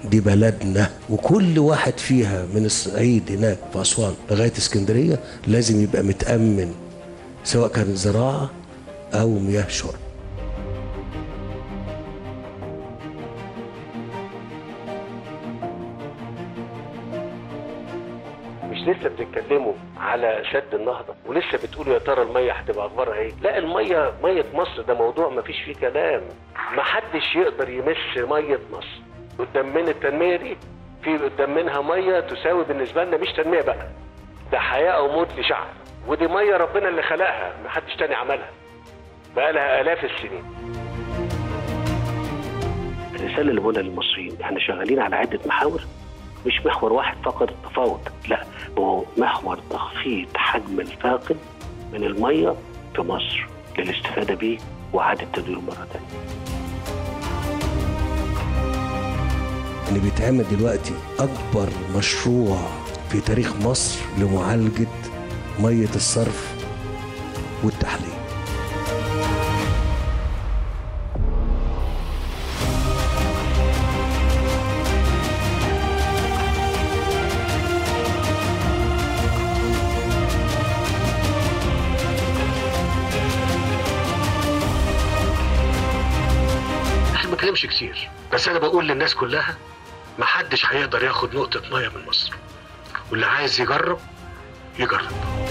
دي بلدنا وكل واحد فيها من الصعيد هناك في أسوان لغاية اسكندرية لازم يبقى متأمن سواء كان زراعة أو مياه شرب مش لسه بتتكلموا على سد النهضة ولسه بتقولوا يا ترى المية هتبقى أخبارها إيه؟ لا المية مية مصر ده موضوع ما فيش فيه كلام ما حدش يقدر يمس مية مصر قدام من التنمية دي في قدام منها مية تساوي بالنسبة لنا مش تنمية بقى ده حياة أو موت لشعب ودي مية ربنا اللي خلقها ما حدش تاني عملها بقى لها آلاف السنين الرسالة اللي بقولها للمصريين احنا شغالين على عدة محاور مش محور واحد فقط التفاوض لا هو محور تخفيض حجم الفاقد من المية في مصر للاستفادة به وإعادة تدويره مرة تانية اللي بيتعمل دلوقتي أكبر مشروع في تاريخ مصر لمعالجة مية الصرف والتحليل احنا ما بنتكلمش كتير بس انا بقول للناس كلها ما حدش هيقدر ياخد نقطة مية من مصر واللي عايز يجرب يجرب